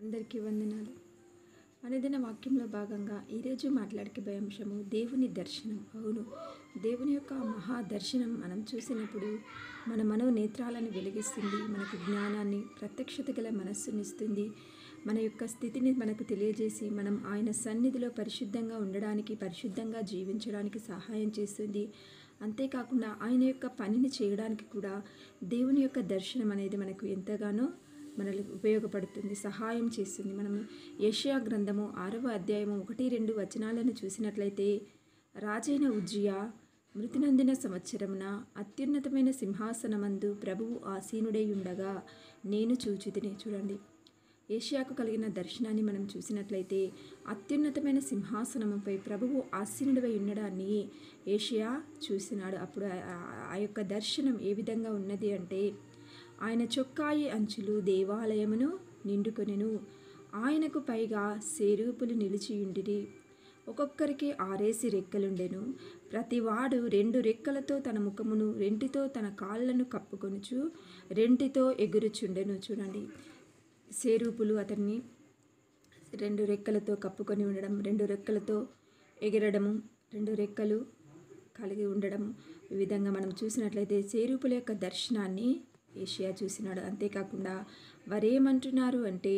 అందరికీ వందనాలు మనదిన వాక్యంలో భాగంగా ఈరోజు మాట్లాడే అంశము దేవుని దర్శనం అవును దేవుని యొక్క మహా దర్శనం మనం చూసినప్పుడు మన మనో నేత్రాలను వెలిగిస్తుంది మనకు జ్ఞానాన్ని ప్రత్యక్షత గల మనస్సునిస్తుంది మన యొక్క స్థితిని మనకు తెలియజేసి మనం ఆయన సన్నిధిలో పరిశుద్ధంగా ఉండడానికి పరిశుద్ధంగా జీవించడానికి సహాయం చేస్తుంది అంతేకాకుండా ఆయన యొక్క పనిని చేయడానికి కూడా దేవుని యొక్క దర్శనం అనేది మనకు ఎంతగానో మనకు ఉపయోగపడుతుంది సహాయం చేస్తుంది మనము ఏషియా గ్రంథము ఆరవ అధ్యాయము ఒకటి రెండు వచనాలను చూసినట్లయితే రాజైన ఉజ్జియా మృతినందిన సంవత్సరమున అత్యున్నతమైన సింహాసనమందు ప్రభువు ఆసీనుడై ఉండగా నేను చూచితిని చూడండి ఏషియాకు కలిగిన దర్శనాన్ని మనం చూసినట్లయితే అత్యున్నతమైన సింహాసనముపై ప్రభువు ఆసీనుడివై ఉండడాన్ని ఏషియా చూసినాడు అప్పుడు ఆ- ఆ యొక్క దర్శనం ఏ విధంగా ఉన్నది అంటే ఆయన చొక్కాయి అంచులు దేవాలయమును నిండుకొనెను ఆయనకు పైగా సేరూపులు నిలిచియుండిరి ఒక్కొక్కరికి ఆరేసి రెక్కలుండెను ప్రతివాడు రెండు రెక్కలతో తన ముఖమును రెంటితో తన కాళ్ళను కప్పుకొనుచు రెంటితో ఎగురుచుండెను చూడండి సేరూపులు అతన్ని రెండు రెక్కలతో కప్పుకొని ఉండడం రెండు రెక్కలతో ఎగరడము రెండు రెక్కలు కలిగి ఉండడం ఈ విధంగా మనం చూసినట్లయితే సేరూపుల యొక్క దర్శనాన్ని ఏషియా చూసినాడు అంతేకాకుండా వారేమంటున్నారు అంటే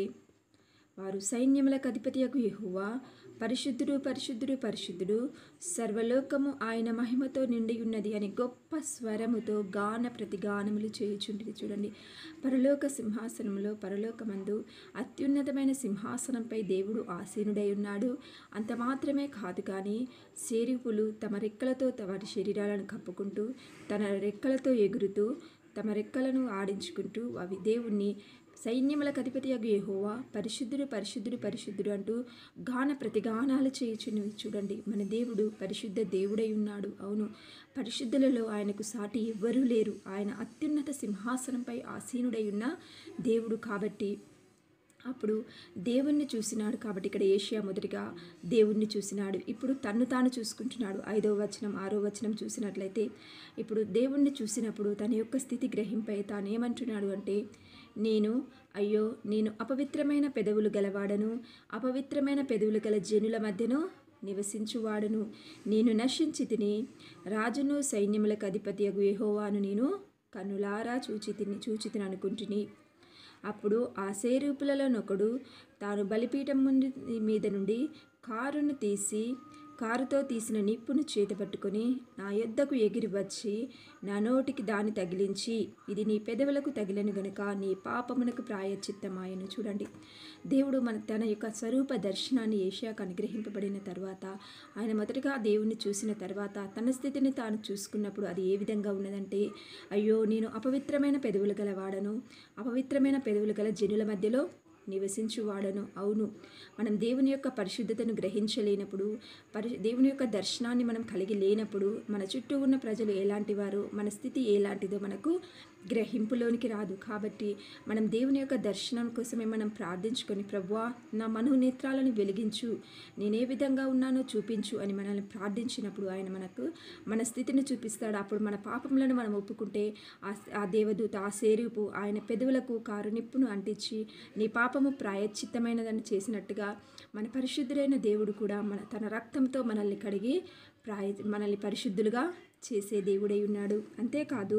వారు సైన్యములకు అధిపతియకు యెహోవా పరిశుద్ధుడు పరిశుద్ధుడు పరిశుద్ధుడు సర్వలోకము ఆయన మహిమతో నిండి ఉన్నది అని గొప్ప స్వరముతో గాన ప్రతిగానములు చేయుచుండిది చూడండి పరలోక సింహాసనంలో పరలోకమందు అత్యున్నతమైన సింహాసనంపై దేవుడు ఆసీనుడై ఉన్నాడు అంత మాత్రమే కాదు కానీ సేరుపులు తమ రెక్కలతో వారి శరీరాలను కప్పుకుంటూ తన రెక్కలతో ఎగురుతూ తమ రెక్కలను ఆడించుకుంటూ అవి దేవుణ్ణి సైన్యములకు అధిపతి అగు యెహోవా పరిశుద్ధుడు పరిశుద్ధుడు పరిశుద్ధుడు అంటూ గాన ప్రతిగానాలు చేయుచున్నవి చూడండి మన దేవుడు పరిశుద్ధ దేవుడై ఉన్నాడు అవును పరిశుద్ధులలో ఆయనకు సాటి ఎవ్వరూ లేరు ఆయన అత్యున్నత సింహాసనంపై ఆసీనుడై ఉన్న దేవుడు కాబట్టి అప్పుడు దేవుణ్ణి చూసినాడు కాబట్టి ఇక్కడ ఏషియా మొదటిగా దేవుణ్ణి చూసినాడు ఇప్పుడు తన్ను తాను చూసుకుంటున్నాడు ఐదో వచనం ఆరో వచనం చూసినట్లయితే ఇప్పుడు దేవుణ్ణి చూసినప్పుడు తన యొక్క స్థితి గ్రహింపై తాను ఏమంటున్నాడు అంటే నేను అయ్యో నేను అపవిత్రమైన పెదవులు గలవాడను అపవిత్రమైన పెదవులు గల జనుల మధ్యను నివసించువాడును నేను నశించి తిని రాజును సైన్యములకు అధిపతి అగు యెహోవాను నేను కన్నులారా చూచి తిని చూచి తిని అనుకుంటుని అప్పుడు ఆ సేరూపులలోనొకడు తాను బలిపీఠం ముందు మీద నుండి కారును తీసి కారుతో తీసిన నిప్పును చేతపట్టుకొని నా యొద్దకు ఎగిరి వచ్చి నా నోటికి దాన్ని తగిలించి ఇది నీ పెదవులకు తగిలిన గనుక నీ పాపమునకు ప్రాయచిత్తమాయను చూడండి దేవుడు మన తన యొక్క స్వరూప దర్శనాన్ని ఏషియాకు అనుగ్రహింపబడిన తర్వాత ఆయన మొదటగా దేవుణ్ణి చూసిన తర్వాత తన స్థితిని తాను చూసుకున్నప్పుడు అది ఏ విధంగా ఉన్నదంటే అయ్యో నేను అపవిత్రమైన పెదవులు గలవాడను అపవిత్రమైన పెదవులు గల జనుల మధ్యలో నివసించువాడను అవును మనం దేవుని యొక్క పరిశుద్ధతను గ్రహించలేనప్పుడు పరి దేవుని యొక్క దర్శనాన్ని మనం కలిగి లేనప్పుడు మన చుట్టూ ఉన్న ప్రజలు ఎలాంటి వారు మన స్థితి ఎలాంటిదో మనకు గ్రహింపులోనికి రాదు కాబట్టి మనం దేవుని యొక్క దర్శనం కోసమే మనం ప్రార్థించుకొని ప్రభువా నా మనోనేత్రాలను వెలిగించు నేను ఏ విధంగా ఉన్నానో చూపించు అని మనల్ని ప్రార్థించినప్పుడు ఆయన మనకు మన స్థితిని చూపిస్తాడు అప్పుడు మన పాపములను మనం ఒప్పుకుంటే ఆ ఆ దేవదూత ఆ సేరూపు ఆయన పెదవులకు కారు నిప్పును అంటించి నీ పాపము ప్రాయశ్చిత్తమైనదని చేసినట్టుగా మన పరిశుద్ధుడైన దేవుడు కూడా మన తన రక్తంతో మనల్ని కడిగి ప్రాయ మనల్ని పరిశుద్ధులుగా చేసే దేవుడై ఉన్నాడు అంతేకాదు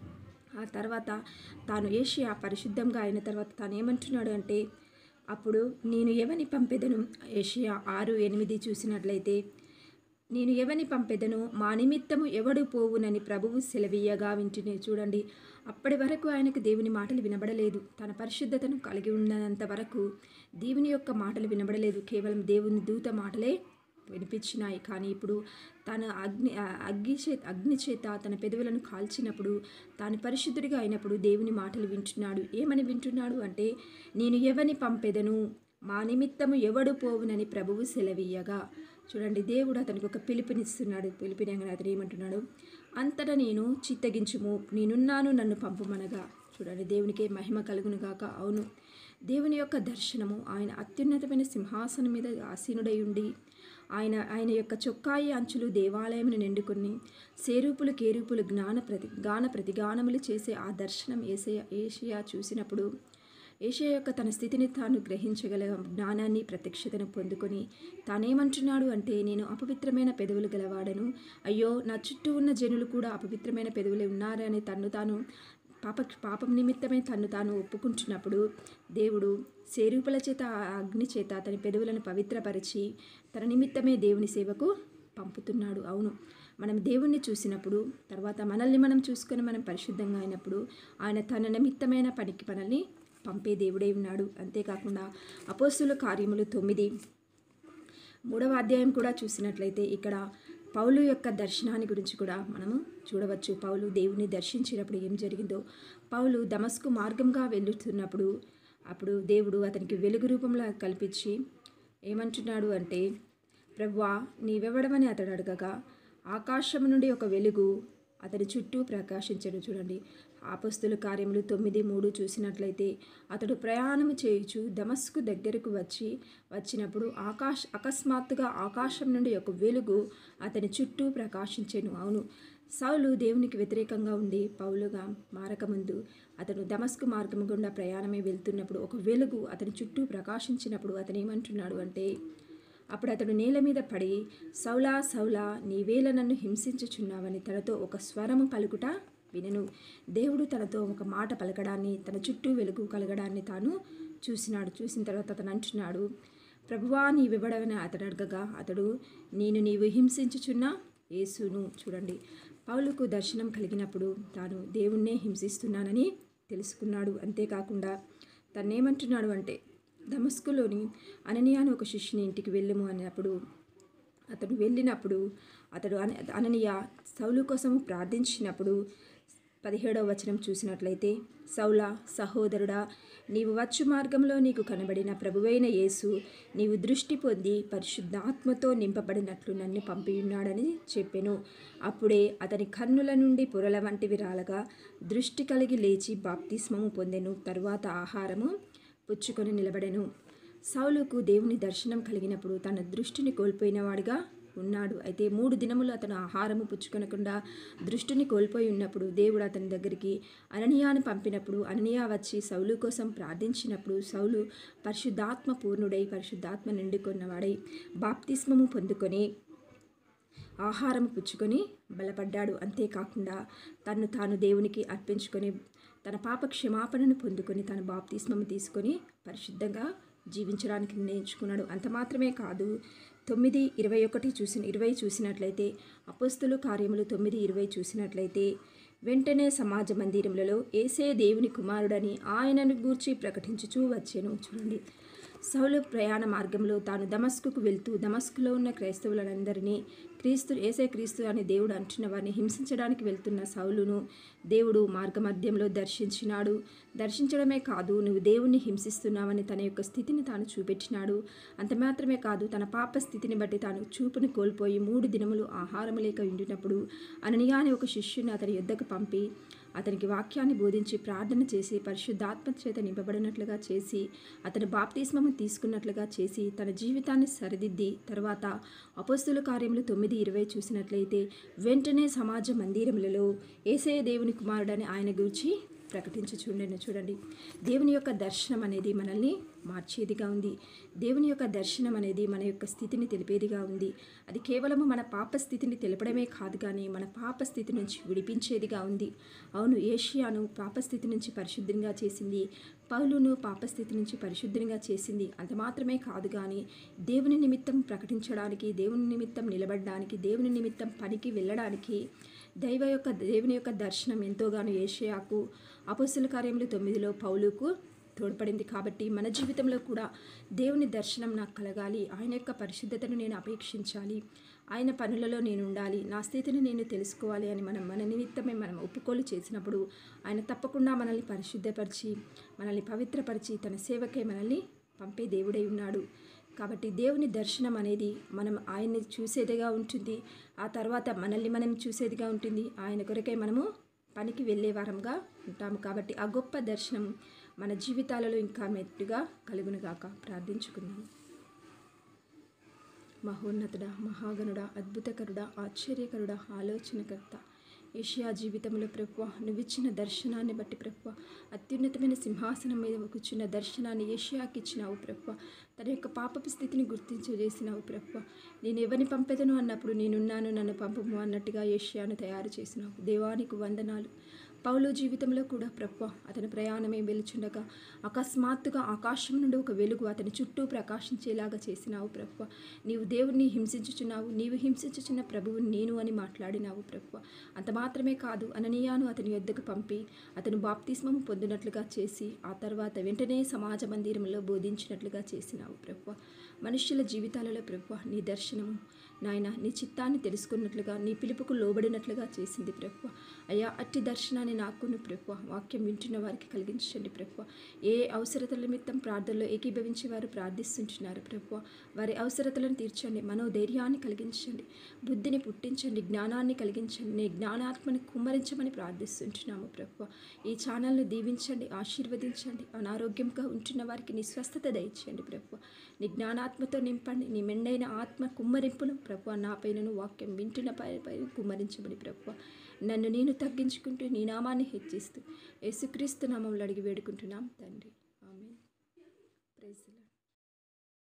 ఆ తర్వాత తాను ఏషియా పరిశుద్ధంగా అయిన తర్వాత తాను ఏమంటున్నాడు అంటే అప్పుడు నేను ఎవని పంపెదను ఏషియా ఆరు ఎనిమిది చూసినట్లయితే నేను ఎవని పంపెదను మా నిమిత్తము ఎవడు పోవునని ప్రభువు సెలవీయగా వింటునే చూడండి అప్పటి వరకు ఆయనకు దేవుని మాటలు వినబడలేదు తన పరిశుద్ధతను కలిగి ఉన్నంత వరకు దేవుని యొక్క మాటలు వినబడలేదు కేవలం దేవుని దూత మాటలే వినిపించినాయి కానీ ఇప్పుడు తన అగ్ని ఆ అగ్ని చే అగ్ని చేత తన పెదవులను కాల్చినప్పుడు తాను పరిశుద్ధుడిగా అయినప్పుడు దేవుని మాటలు వింటున్నాడు ఏమని వింటున్నాడు అంటే నేను ఎవని పంపెదను మా నిమిత్తము ఎవడు పోవునని ప్రభువు సెలవీయగా చూడండి దేవుడు అతనికి ఒక పిలుపునిస్తున్నాడు పిలుపునిగా అతను ఏమంటున్నాడు అంతటా నేను చిత్తగించుము నేనున్నాను నన్ను పంపుమనగా చూడండి దేవునికి మహిమ కలుగును గాక అవును దేవుని యొక్క దర్శనము ఆయన అత్యున్నతమైన సింహాసనం మీద ఆసీనుడై ఉండి ఆయన ఆయన యొక్క చొక్కాయి అంచులు దేవాలయమును నిండుకొని సేరూపులు కేరూపులు జ్ఞాన ప్రతి గాన ప్రతిగానములు చేసే ఆ దర్శనం ఏసయ ఏషియా చూసినప్పుడు ఏషియా యొక్క తన స్థితిని తాను గ్రహించగల జ్ఞానాన్ని ప్రత్యక్షతను పొందుకొని తానేమంటున్నాడు అంటే నేను అపవిత్రమైన పెదవులు గలవాడను అయ్యో నా చుట్టూ ఉన్న జనులు కూడా అపవిత్రమైన పెదవులే ఉన్నారని తన్ను తాను పాప పాపం నిమిత్తమే తన్ను తాను ఒప్పుకుంటున్నప్పుడు దేవుడు సేరూపల చేత ఆ అగ్ని చేత అతని పెదవులను పవిత్రపరిచి తన నిమిత్తమే దేవుని సేవకు పంపుతున్నాడు అవును మనం దేవుణ్ణి చూసినప్పుడు తర్వాత మనల్ని మనం చూసుకొని మనం పరిశుద్ధంగా అయినప్పుడు ఆయన తన నిమిత్తమైన పనికి మనల్ని పంపే దేవుడై ఉన్నాడు అంతేకాకుండా అపోస్తుల కార్యములు తొమ్మిది మూడవ అధ్యాయం కూడా చూసినట్లయితే ఇక్కడ పౌలు యొక్క దర్శనాన్ని గురించి కూడా మనము చూడవచ్చు పౌలు దేవుని దర్శించినప్పుడు ఏం జరిగిందో పౌలు దమస్కు మార్గంగా వెళ్తున్నప్పుడు అప్పుడు దేవుడు అతనికి వెలుగు రూపంలో కల్పించి ఏమంటున్నాడు అంటే ప్రభువా నీవెవడమని అతడు అడగగా ఆకాశం నుండి ఒక వెలుగు అతని చుట్టూ ప్రకాశించను చూడండి ఆపస్తుల కార్యములు తొమ్మిది మూడు చూసినట్లయితే అతడు ప్రయాణము చేయుచు దమస్కు దగ్గరకు వచ్చి వచ్చినప్పుడు ఆకాశ అకస్మాత్తుగా ఆకాశం నుండి ఒక వెలుగు అతని చుట్టూ ప్రకాశించెను అవును సౌలు దేవునికి వ్యతిరేకంగా ఉండి పౌలుగా మారకముందు అతను దమస్కు మార్గం గుండా ప్రయాణమే వెళ్తున్నప్పుడు ఒక వెలుగు అతని చుట్టూ ప్రకాశించినప్పుడు అతను ఏమంటున్నాడు అంటే అప్పుడు అతడు నేల మీద పడి సౌలా సౌలా నీవేళ నన్ను హింసించుచున్నావని తనతో ఒక స్వరము పలుకుట వినను దేవుడు తనతో ఒక మాట పలకడాన్ని తన చుట్టూ వెలుగు కలగడాన్ని తాను చూసినాడు చూసిన తర్వాత అతను అంటున్నాడు ప్రభువా నీవివ్వడమని అతడు అడగగా అతడు నేను నీవు హింసించుచున్న యేసును చూడండి పౌలుకు దర్శనం కలిగినప్పుడు తాను దేవుణ్ణే హింసిస్తున్నానని తెలుసుకున్నాడు అంతేకాకుండా తన్నేమంటున్నాడు అంటే దమస్కులోని అననీయ అని ఒక శిష్యుని ఇంటికి వెళ్ళము అన్నప్పుడు అతడు వెళ్ళినప్పుడు అతడు అన అననీయ సౌలు కోసం ప్రార్థించినప్పుడు పదిహేడవ వచనం చూసినట్లయితే సౌలా సహోదరుడా నీవు వచ్చు మార్గంలో నీకు కనబడిన ప్రభువైన యేసు నీవు దృష్టి పొంది పరిశుద్ధాత్మతో నింపబడినట్లు నన్ను పంపియున్నాడని చెప్పెను అప్పుడే అతని కన్నుల నుండి పొరల వంటివి రాలగా దృష్టి కలిగి లేచి బాప్తిస్మము పొందెను తరువాత ఆహారము పుచ్చుకొని నిలబడెను సౌలుకు దేవుని దర్శనం కలిగినప్పుడు తన దృష్టిని కోల్పోయినవాడిగా ఉన్నాడు అయితే మూడు దినములు అతను ఆహారము పుచ్చుకొనకుండా దృష్టిని కోల్పోయి ఉన్నప్పుడు దేవుడు అతని దగ్గరికి అననీయాను పంపినప్పుడు అననీయ వచ్చి సౌలు కోసం ప్రార్థించినప్పుడు సౌలు పరిశుద్ధాత్మ పూర్ణుడై పరిశుద్ధాత్మ నిండుకొన్నవాడై బాప్తిస్మము పొందుకొని ఆహారం పుచ్చుకొని బలపడ్డాడు అంతేకాకుండా తన్ను తాను దేవునికి అర్పించుకొని తన పాప క్షమాపణను పొందుకొని తన బాప్తిస్మము తీసుకొని పరిశుద్ధంగా జీవించడానికి నిర్ణయించుకున్నాడు అంత మాత్రమే కాదు తొమ్మిది ఇరవై ఒకటి చూసిన ఇరవై చూసినట్లయితే అపస్తులు కార్యములు తొమ్మిది ఇరవై చూసినట్లయితే వెంటనే సమాజ మందిరములలో ఏసే దేవుని కుమారుడని ఆయనను గూర్చి ప్రకటించుచూ వచ్చాను చూడండి సౌలు ప్రయాణ మార్గంలో తాను దమస్కుకు వెళ్తూ దమస్కులో ఉన్న క్రైస్తవులందరినీ క్రీస్తు ఏసే క్రీస్తు అని దేవుడు అంటున్న వారిని హింసించడానికి వెళ్తున్న సౌలును దేవుడు మార్గమధ్యంలో దర్శించినాడు దర్శించడమే కాదు నువ్వు దేవుణ్ణి హింసిస్తున్నావని తన యొక్క స్థితిని తాను చూపెట్టినాడు అంత మాత్రమే కాదు తన పాప స్థితిని బట్టి తాను చూపుని కోల్పోయి మూడు దినములు ఆహారం లేక ఉండినప్పుడు అననీయ అనే ఒక శిష్యుని అతని యుద్ధకు పంపి అతనికి వాక్యాన్ని బోధించి ప్రార్థన చేసి పరిశుద్ధాత్మ చేత నింపబడినట్లుగా చేసి అతని బాప్తిస్మము తీసుకున్నట్లుగా చేసి తన జీవితాన్ని సరిదిద్ది తర్వాత అపస్తుల కార్యములు తొమ్మిది ఇరవై చూసినట్లయితే వెంటనే సమాజ మందిరములలో ఏసే దేవుని కుమారుడని ఆయన గురించి ప్రకటించి చూడండి చూడండి దేవుని యొక్క దర్శనం అనేది మనల్ని మార్చేదిగా ఉంది దేవుని యొక్క దర్శనం అనేది మన యొక్క స్థితిని తెలిపేదిగా ఉంది అది కేవలము మన పాప స్థితిని తెలపడమే కాదు కానీ మన పాప స్థితి నుంచి విడిపించేదిగా ఉంది అవును ఏషియాను పాప స్థితి నుంచి పరిశుద్ధంగా చేసింది పౌలును పాపస్థితి నుంచి పరిశుద్ధంగా చేసింది అంత మాత్రమే కాదు కానీ దేవుని నిమిత్తం ప్రకటించడానికి దేవుని నిమిత్తం నిలబడడానికి దేవుని నిమిత్తం పనికి వెళ్ళడానికి దైవ యొక్క దేవుని యొక్క దర్శనం ఎంతోగానో ఏషియాకు అపస్సుల కార్యములు తొమ్మిదిలో పౌలుకు తోడ్పడింది కాబట్టి మన జీవితంలో కూడా దేవుని దర్శనం నాకు కలగాలి ఆయన యొక్క పరిశుద్ధతను నేను అపేక్షించాలి ఆయన పనులలో నేను ఉండాలి నా స్థితిని నేను తెలుసుకోవాలి అని మనం మన నిమిత్తమే మనం ఒప్పుకోలు చేసినప్పుడు ఆయన తప్పకుండా మనల్ని పరిశుద్ధపరిచి మనల్ని పవిత్రపరిచి తన సేవకే మనల్ని పంపే దేవుడై ఉన్నాడు కాబట్టి దేవుని దర్శనం అనేది మనం ఆయన్ని చూసేదిగా ఉంటుంది ఆ తర్వాత మనల్ని మనం చూసేదిగా ఉంటుంది ఆయన కొరకే మనము పనికి వెళ్ళే వారంగా ఉంటాము కాబట్టి ఆ గొప్ప దర్శనం మన జీవితాలలో ఇంకా మెట్టుగా కలుగునుగాక ప్రార్థించుకుందాం మహోన్నతుడ మహాగణుడ అద్భుతకరుడ ఆశ్చర్యకరుడ ఆలోచనకర్త ఏషియా జీవితంలో ప్రభు నువ్వు ఇచ్చిన దర్శనాన్ని బట్టి ప్రభు అత్యున్నతమైన సింహాసనం మీద కూర్చున్న దర్శనాన్ని ఏషియాకి ఇచ్చినావు ప్రభు తన యొక్క పాపపు స్థితిని గుర్తించజేసినావు ప్రభు నేను ఎవరిని పంపెదను అన్నప్పుడు నేనున్నాను నన్ను పంపము అన్నట్టుగా ఏషియాను తయారు చేసినావు దేవానికి వందనాలు పౌలు జీవితంలో కూడా ప్రభు అతని ప్రయాణమే వెలుచుండగా అకస్మాత్తుగా ఆకాశం నుండి ఒక వెలుగు అతని చుట్టూ ప్రకాశించేలాగా చేసినావు ప్రభు నీవు దేవుణ్ణి హింసించుచున్నావు నీవు హింసించుచున్న ప్రభువు నేను అని మాట్లాడినావు ప్రభు అంత మాత్రమే కాదు అననీయాను అతని యొద్దకు పంపి అతను బాప్తిస్మము పొందినట్లుగా చేసి ఆ తర్వాత వెంటనే సమాజ మందిరంలో బోధించినట్లుగా చేసినావు ప్రభు మనుష్యుల జీవితాలలో ప్రభు నీ దర్శనము నాయన నీ చిత్తాన్ని తెలుసుకున్నట్లుగా నీ పిలుపుకు లోబడినట్లుగా చేసింది ప్రభు అయ్యా అట్టి దర్శనాన్ని నాకును ప్రభు వాక్యం వింటున్న వారికి కలిగించండి ప్రభు ఏ అవసరతల నిమిత్తం ప్రార్థనలో ఏకీభవించి వారు ప్రార్థిస్తుంటున్నారు ప్రభు వారి అవసరతలను తీర్చండి మనోధైర్యాన్ని కలిగించండి బుద్ధిని పుట్టించండి జ్ఞానాన్ని కలిగించండి నీ జ్ఞానాత్మని కుమ్మరించమని ప్రార్థిస్తుంటున్నాము ప్రభు ఈ ఛానల్ను దీవించండి ఆశీర్వదించండి అనారోగ్యంగా ఉంటున్న వారికి నీ స్వస్థత దయచేయండి ప్రభు నీ జ్ఞానాత్మతో నింపండి నీ మెండైన ఆత్మ కుమ్మరింపును ప్రభు నా పైనను వాక్యం వింటున్న పై పైన కుమ్మరించబడి ప్రభు నన్ను నేను తగ్గించుకుంటూ నీ నామాన్ని హెచ్చిస్తూ యేసుక్రీస్తు నామంలో అడిగి వేడుకుంటున్నాం తండ్రి